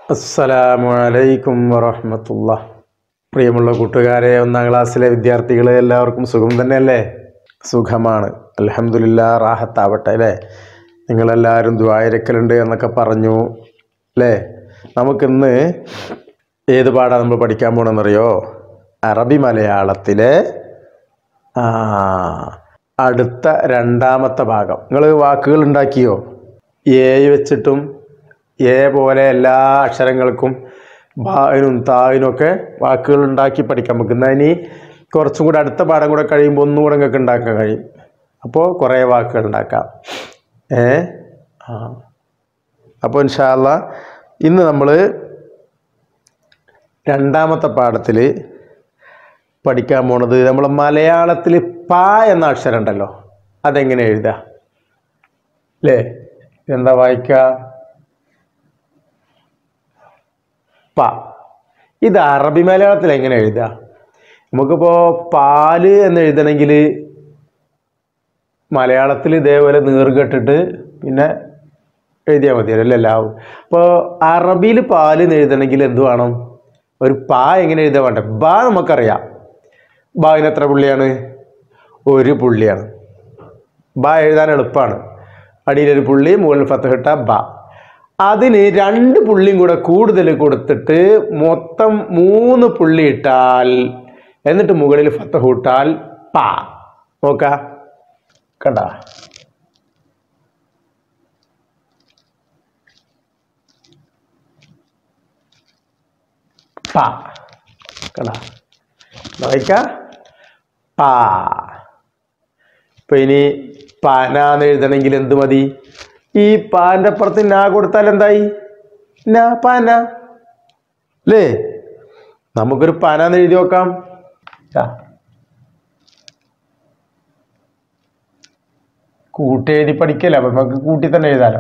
അസ്സലാമു അലൈക്കും വറഹമത്തുള്ള പ്രിയമുള്ള കൂട്ടുകാരെ ഒന്നാം ക്ലാസ്സിലെ വിദ്യാർത്ഥികളെ എല്ലാവർക്കും സുഖം തന്നെയല്ലേ സുഖമാണ് അലഹമുല്ല റാഹത്താവട്ടെ അല്ലേ നിങ്ങളെല്ലാവരും ദ്വായരക്കലുണ്ട് എന്നൊക്കെ പറഞ്ഞു അല്ലേ നമുക്കിന്ന് ഏത് പാടാണ് നമ്മൾ പഠിക്കാൻ പോകണമെന്നറിയോ അറബി മലയാളത്തിലെ ആ അടുത്ത രണ്ടാമത്തെ ഭാഗം നിങ്ങൾ വാക്കുകൾ ഉണ്ടാക്കിയോ ഏ വെച്ചിട്ടും എ പോലെ എല്ലാ അക്ഷരങ്ങൾക്കും ബാനും താവിനും ഒക്കെ വാക്കുകൾ ഉണ്ടാക്കി പഠിക്കാം നമുക്ക് എന്നാൽ ഇനി കുറച്ചും കൂടെ അടുത്ത പാഠം കൂടെ കഴിയുമ്പോൾ ഒന്നും കൂടെ നിങ്ങൾക്ക് ഉണ്ടാക്കാൻ കഴിയും അപ്പോൾ കുറേ വാക്കുകൾ ഉണ്ടാക്കാം ഏ ആ അപ്പോൾ ഇൻഷാല്ല ഇന്ന് നമ്മൾ രണ്ടാമത്തെ പാഠത്തിൽ പഠിക്കാൻ പോണത് നമ്മൾ മലയാളത്തിൽ പ എന്ന അക്ഷരം ഉണ്ടല്ലോ അതെങ്ങനെ എഴുതുക അല്ലേ എന്താ വായിക്കുക പ ഇത് അറബി മലയാളത്തിൽ എങ്ങനെ എഴുതുക നമുക്കിപ്പോൾ പാല് എന്ന് എഴുതണമെങ്കിൽ മലയാളത്തിൽ ഇതേപോലെ നീർകെട്ടിട്ട് പിന്നെ എഴുതിയാൽ മതിയല്ലോ അല്ലേ എല്ലാവും അപ്പോൾ അറബിയിൽ പാല് എന്ന് എഴുതണമെങ്കിൽ എന്ത് വേണം ഒരു പാ എങ്ങനെ എഴുതാൻ വേണ്ട ബ നമുക്കറിയാം ബാവിന് എത്ര പുള്ളിയാണ് ഒരു പുള്ളിയാണ് ബ എഴുതാൻ എളുപ്പമാണ് അടിയിലൊരു പുള്ളി മുകളിൽ ഫത്തഹിട്ട ബ അതിന് രണ്ട് പുള്ളിയും കൂടെ കൂടുതൽ കൊടുത്തിട്ട് മൊത്തം മൂന്ന് പുള്ളി ഇട്ടാൽ എന്നിട്ട് മുകളിൽ ഫത്തഹ് ഇട്ടാൽ പ നോക്ക കണ്ട പ കണ്ട വായിക്ക പ ഇപ്പൊ ഇനി പന എന്ന് എഴുതണമെങ്കിൽ എന്ത് മതി ഈ പാൻ്റെ അപ്പുറത്ത് നാ കൊടുത്താൽ എന്തായി നാ പന അല്ലേ നമുക്കൊരു പന എന്ന് എഴുതി നോക്കാം ദാ. കൂട്ടി എഴുതി പഠിക്കല്ല അപ്പൊ നമുക്ക് കൂട്ടി തന്നെ എഴുതാലോ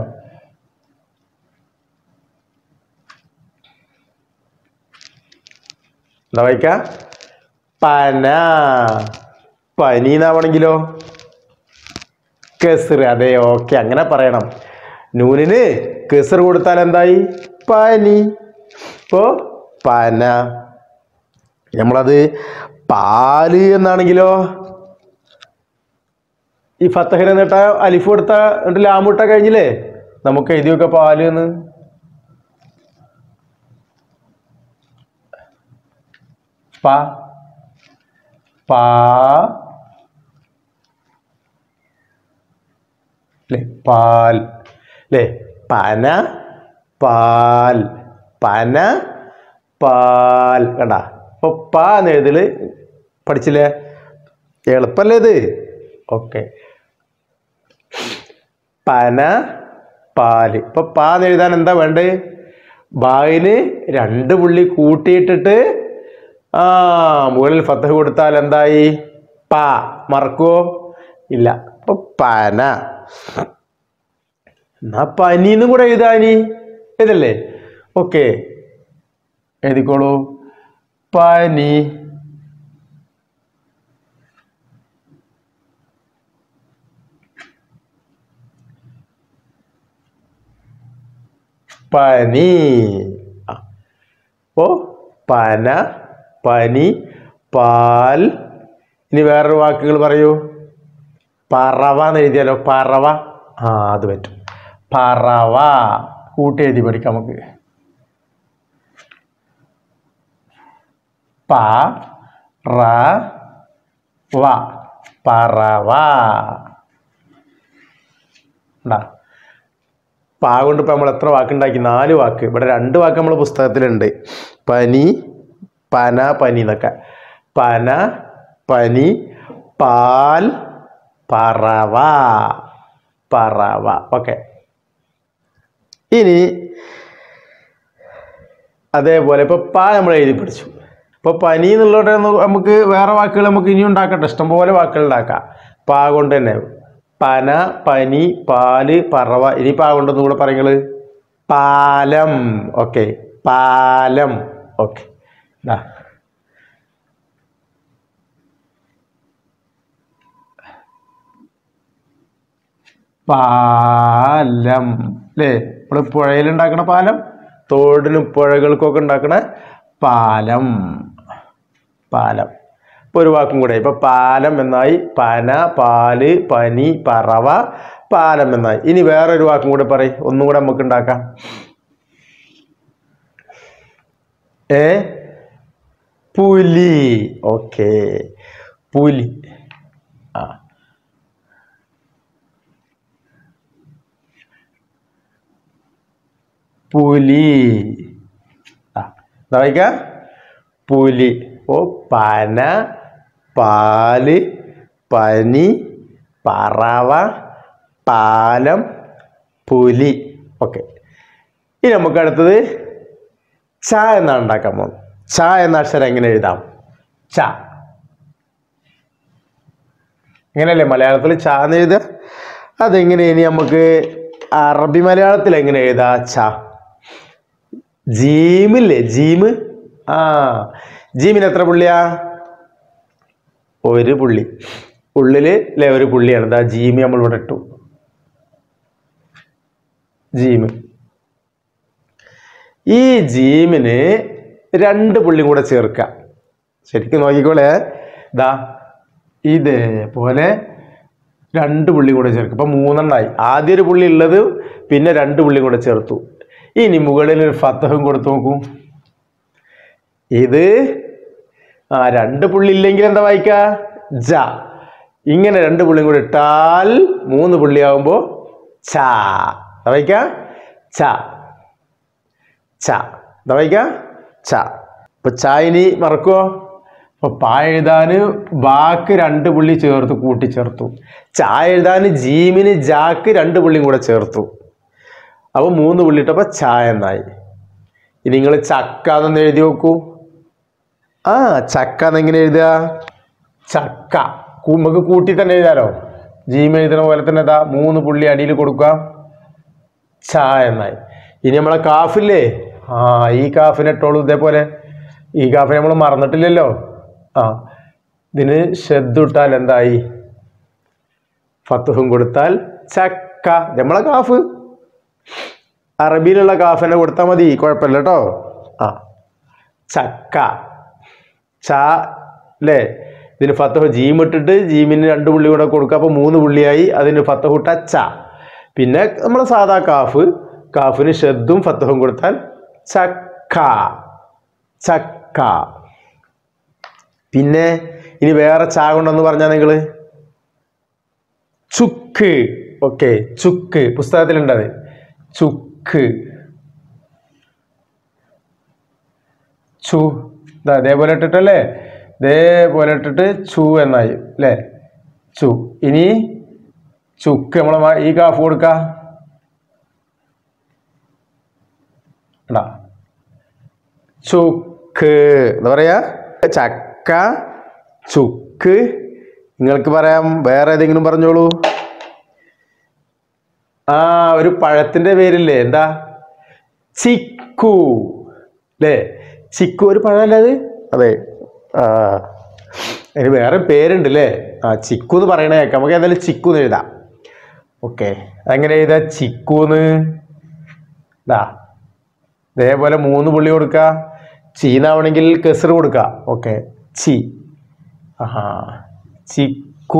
എന്താ വായിക്ക പന പനി എന്നാവണെങ്കിലോ കെസർ അതെ ഓക്കെ അങ്ങനെ പറയണം നൂനിന് കെസർ കൊടുത്താൽ എന്തായി പനി ഇപ്പോ പന നമ്മളത് പാല് എന്നാണെങ്കിലോ ഈ ഫത്തഹിനെ എന്നിട്ട അലിഫ് കൊടുത്ത എന്നിട്ട് ലാമുട്ട കഴിഞ്ഞില്ലേ നമുക്ക് എഴുതി വെക്ക പാല് എന്ന് പ പാ അല്ലേ പാൽ അല്ലേ പന പാൽ പന പാൽ കണ്ട അപ്പോൾ പ എന്ന് എഴുതല് പഠിച്ചില്ലേ എളുപ്പല്ലേ ഇത് ഓക്കെ പന പാല് ഇപ്പൊ പാ എന്ന് എഴുതാൻ എന്താ വേണ്ടത് ബായിന് രണ്ട് പുള്ളി കൂട്ടിയിട്ടിട്ട് ആ മുകളിൽ ഫത്തഹ് കൊടുത്താൽ എന്തായി പ മറക്കുവോ ഇല്ല അപ്പൊ പന എന്നാ പനിന്നും കൂടെ എഴുതാനി ഇതല്ലേ ഓക്കെ എഴുതിക്കോളൂ പനി പനി ആ. അപ്പോ പന പനി പാൽ ഇനി വേറൊരു വാക്കുകൾ പറയൂ പറവ എന്ന് എഴുതിയാലോ പറവ ആ അത് പറ്റും പറവ കൂട്ടി എഴുതി പഠിക്കാം നമുക്ക് പ റ വ പറവ ഉണ്ടാ പാ കൊണ്ട് ഇപ്പം നമ്മൾ എത്ര വാക്കുണ്ടാക്കി നാല് വാക്ക് ഇവിടെ രണ്ട് വാക്ക് നമ്മൾ പുസ്തകത്തിലുണ്ട് പനി പന പനി എന്നൊക്കെ പന പനി പാൽ പറവ പറവ ഓക്കെ ഇനി അതേപോലെ ഇപ്പോൾ പാ നമ്മൾ എഴുതി പഠിച്ചു ഇപ്പോൾ പനി എന്നുള്ളവിടെ നമുക്ക് വേറെ വാക്കുകൾ നമുക്ക് ഇനിയും ഉണ്ടാക്കട്ടെ ഇഷ്ടംപോലെ വാക്കുകൾ ഉണ്ടാക്കാം പാ കൊണ്ട് തന്നെ പന പനി പാല് പറവ ഇനി പാ കൊണ്ടൊന്നും കൂടെ പറയുന്നത് പാലം ഓക്കെ പാലം ഓക്കെ ഇതാ പാലം അല്ലേ നമ്മൾ പുഴയിൽ ഉണ്ടാക്കുന്ന പാലം തോടിനും പുഴകൾക്കൊക്കെ ഉണ്ടാക്കണ പാലം പാലം ഇപ്പൊ ഒരു വാക്കും കൂടെ ഇപ്പൊ പാലം എന്നായി പന പാല് പനി പറവ പാലം എന്നായി ഇനി വേറൊരു വാക്കും കൂടെ പറയും ഒന്നും കൂടെ നമുക്ക് ഉണ്ടാക്കാം ഏ പുലി ഓക്കെ പുലി ആ പുലി ആ എന്താ വായിക്ക പുലി ഓ പന പാല് പനി പറവ പാലം പുലി ഓക്കെ ഇനി നമുക്ക് അടുത്തത് ച എന്നാണ് ഉണ്ടാക്കാൻ പോകുന്നത് ച എന്ന അക്ഷരം എങ്ങനെ എഴുതാം ച ഇങ്ങനെയല്ലേ മലയാളത്തിൽ ച എന്ന് എഴുതുക അതെങ്ങനെ ഇനി നമുക്ക് അറബി മലയാളത്തിൽ എങ്ങനെ എഴുതാ ച ജീമില്ലേ ജീമ് ആ ജീമിന് എത്ര പുള്ളിയാ ഒരു പുള്ളി ഉള്ളില് അല്ലേ ഒരു പുള്ളിയാണ് ദാ ജീമി നമ്മൾ ഇവിടെ ഇട്ടു ജീമ് ഈ ജീമിന് രണ്ട് പുള്ളിയും കൂടെ ചേർക്കാം ശരിക്കും നോക്കിക്കോളെ ദാ ഇതേപോലെ രണ്ട് പുള്ളി കൂടെ ചേർക്കും ഇപ്പൊ മൂന്നെണ്ണായി ആദ്യം ഒരു പുള്ളി ഉള്ളത് പിന്നെ രണ്ട് പുള്ളി കൂടെ ചേർത്തു ഇനി മുകളിൽ ഒരു ഫത്തഹും കൊടുത്തു നോക്കൂ ഇത് ആ രണ്ട് പുള്ളി ഇല്ലെങ്കിൽ എന്താ വായിക്ക ജ ഇങ്ങനെ രണ്ട് പുള്ളിയും കൂടെ ഇട്ടാൽ മൂന്ന് പുള്ളിയാവുമ്പോ ച എന്താ വായിക്ക ച ച എന്താ വായിക്ക ച ഇപ്പൊ ച ഇനി മറക്കുവോ അപ്പൊ പാ എഴുതാന് ബാക്ക് രണ്ട് പുള്ളി ചേർത്ത് കൂട്ടിച്ചേർത്തു ച എഴുതാന് ജീമിന് ജാക്ക് രണ്ട് പുള്ളിയും കൂടെ ചേർത്തു അപ്പൊ മൂന്ന് പുള്ളി ഇട്ടപ്പോ ച എന്നായി ഇനി നിങ്ങൾ ചക്ക എന്ന് എഴുതി നോക്കൂ ആ ചക്ക എന്നെങ്ങനെ എഴുതുക ചക്ക കു- നമുക്ക് കൂട്ടി തന്നെ എഴുതാലോ ജീമ എഴുതുന്ന പോലെ തന്നെ ഇതാ മൂന്ന് പുള്ളി അടിയിൽ കൊടുക്കുക ച എന്നായി ഇനി നമ്മളെ കാഫില്ലേ ആ ഈ കാഫിനെ ഇട്ടോളൂ ഇതേപോലെ ഈ കാഫിനെ നമ്മൾ മറന്നിട്ടില്ലല്ലോ ആ ഇതിന് ശ്രദ്ധ ഇട്ടാൽ എന്തായി ഫത്തുഹും കൊടുത്താൽ ചക്ക ഇത് നമ്മളെ കാഫ് അറബിയിലുള്ള കാഫിനെ കൊടുത്താൽ മതി കുഴപ്പമില്ല കേട്ടോ ആ ചക്ക ച അല്ലേ ഇതിന് ഫത്തഹ് ജീം ഇട്ടിട്ട് ജീമിന് രണ്ട് പുള്ളി കൂടെ കൊടുക്കുക അപ്പോൾ മൂന്ന് പുള്ളിയായി അതിന് ഫത്തഹ് ഇട്ട ച പിന്നെ നമ്മൾ സാധാ കാഫ് കാഫിന് ഷദ്ദും ഫത്തഹും കൊടുത്താൽ ചക്ക ചക്ക പിന്നെ ഇനി വേറെ ചാ കൊണ്ടെന്ന് പറഞ്ഞാൽ നിങ്ങൾ ചുക്ക് ഓക്കെ ചുക്ക് പുസ്തകത്തിലുണ്ടത് ചുക്ക് ചു ദാ ഇതേപോലെ ഇട്ടിട്ടല്ലേ ഇതേപോലെ ഇട്ടിട്ട് ചു എന്നായി അല്ലേ ചു ഇനി ചുക്ക് നമ്മളെ ഈ കാഫ് കൊടുക്ക എടാ ചുക്ക് എന്താ പറയാ ചക്ക ചുക്ക് നിങ്ങൾക്ക് പറയാം വേറെ ഏതെങ്കിലും പറഞ്ഞോളൂ ആ ഒരു പഴത്തിന്റെ പേരില്ലേ എന്താ ചിക്കു അല്ലേ ചിക്കു ഒരു പഴമല്ലേ അത് അതെ ആ അതിന് വേറെ പേരുണ്ട് അല്ലേ ആ ചിക്കു എന്ന് പറയണേ കേൾക്കാം നമുക്ക് ഏതായാലും ചിക്കു എന്ന് എഴുതാം ഓക്കെ അതെങ്ങനെ എഴുതാ ചിക്കൂന്ന് ഇതാ ഇതേപോലെ മൂന്ന് പുള്ളി കൊടുക്കുക ചീനാവണമെങ്കിൽ കെസർ കൊടുക്കുക ഓക്കെ ചി ആഹാ ചിക്കു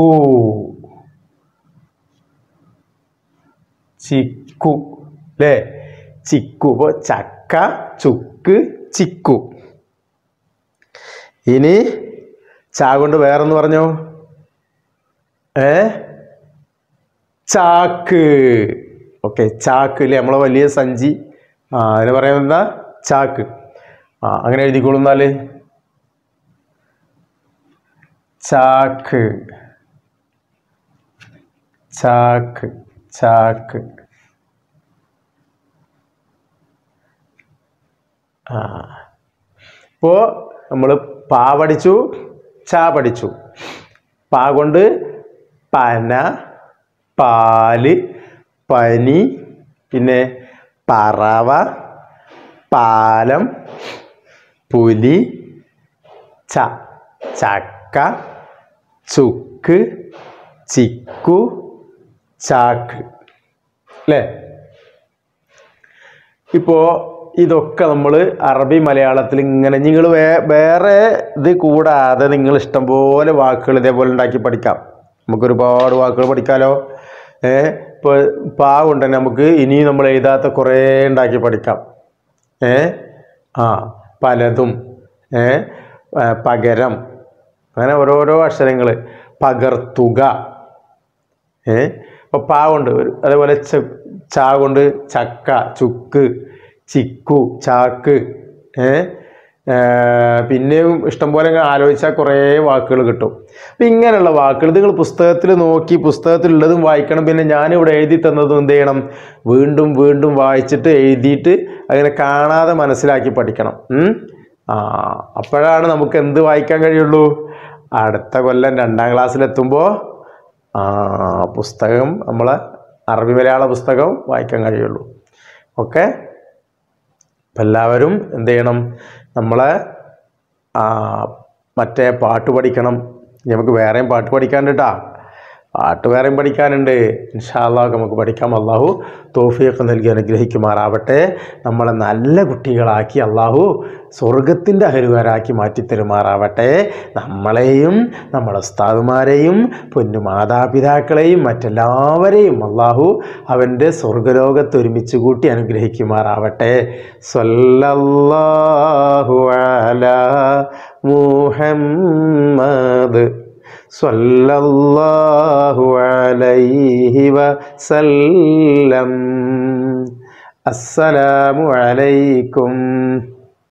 ചിക്കു അല്ലേ ചിക്കു ഇപ്പോൾ ചക്ക ചുക്ക് ചിക്കു ഇനി ചാ കൊണ്ട് വേറൊന്ന് പറഞ്ഞോ ഏ ചാക്ക് ഓക്കെ ചാക്ക് അല്ലേ നമ്മളെ വലിയ സഞ്ചി ആ അതിന് പറയുന്നത് എന്താ ചാക്ക് ആ അങ്ങനെ എഴുതിക്കോളൂ എന്നാല് ചാക്ക് ചാക്ക് ചാക്ക് ആ ഇപ്പോൾ നമ്മൾ പാ പഠിച്ചു ചാ പഠിച്ചു പാ കൊണ്ട് പന പാല് പനി പിന്നെ പറവ പാലം പുലി ച ചക്ക ചുക്ക് ചിക്കു ചാക്ക് അല്ലേ ഇപ്പോ ഇതൊക്കെ നമ്മൾ അറബി മലയാളത്തിൽ ഇങ്ങനെ നിങ്ങൾ വേ വേറെ ഇത് കൂടാതെ നിങ്ങൾ ഇഷ്ടംപോലെ വാക്കുകൾ ഇതേപോലെ ഉണ്ടാക്കി പഠിക്കാം നമുക്ക് ഒരുപാട് വാക്കുകൾ പഠിക്കാമല്ലോ ഏ ഇപ്പോൾ പാ കൊണ്ട് തന്നെ നമുക്ക് ഇനി നമ്മൾ എഴുതാത്ത കുറേ ഉണ്ടാക്കി പഠിക്കാം ഏ ആ പലതും ഏ ആ, പകരം അങ്ങനെ ഓരോരോ അക്ഷരങ്ങൾ പകർത്തുക ഏ അപ്പോൾ പാ കൊണ്ട് ഒരു അതേപോലെ ച ചാ കൊണ്ട് ചക്ക ചുക്ക് ചിക്കു ചാക്ക് ഏ ആ, പിന്നെയും ഇഷ്ടംപോലെ ഇങ്ങനെ ആലോചിച്ചാൽ കുറേ വാക്കുകൾ കിട്ടും അപ്പം ഇങ്ങനെയുള്ള വാക്കുകൾ നിങ്ങൾ പുസ്തകത്തിൽ നോക്കി പുസ്തകത്തിലുള്ളതും വായിക്കണം പിന്നെ ഞാനിവിടെ എഴുതി തന്നതും എന്ത് ചെയ്യണം വീണ്ടും വീണ്ടും വായിച്ചിട്ട് എഴുതിയിട്ട് അങ്ങനെ കാണാതെ മനസ്സിലാക്കി പഠിക്കണം ഉം? ആ അപ്പോഴാണ് നമുക്ക് എന്ത് വായിക്കാൻ കഴിയുള്ളൂ അടുത്ത കൊല്ലം രണ്ടാം ക്ലാസ്സിലെത്തുമ്പോൾ ആ പുസ്തകം നമ്മളെ അറബി മലയാള പുസ്തകം വായിക്കാൻ കഴിയുള്ളൂ ഓക്കെ അപ്പം എല്ലാവരും എന്ത് ചെയ്യണം നമ്മളെ ആ, മറ്റേ പാട്ട് പഠിക്കണം ഇനി നമുക്ക് വേറെയും പാട്ട് പഠിക്കാനുണ്ട് കേട്ടാ പാട്ട് വേറെയും പഠിക്കാനുണ്ട് ഇൻഷാല്ലാഹ് നമുക്ക് പഠിക്കാം അള്ളാഹു തോഫിയൊക്കെ നൽകി അനുഗ്രഹിക്കുമാറാവട്ടെ നമ്മളെ നല്ല കുട്ടികളാക്കി അള്ളാഹു സ്വർഗത്തിൻ്റെ അഹരുകാരാക്കി മാറ്റിത്തരുമാറാവട്ടെ നമ്മളെയും നമ്മളെ ഉസ്താദുമാരെയും പൊന്നു മാതാപിതാക്കളെയും മറ്റെല്ലാവരെയും അള്ളാഹു അവൻ്റെ സ്വർഗലോകത്ത് ഒരുമിച്ച് കൂട്ടി അനുഗ്രഹിക്കുമാറാവട്ടെ സ്വല്ലല്ലാഹു അലാ മുഹമ്മദ് സ്വല്ലല്ലാഹു അലൈഹി വസല്ലം അസ്സലാമു അലൈക്കും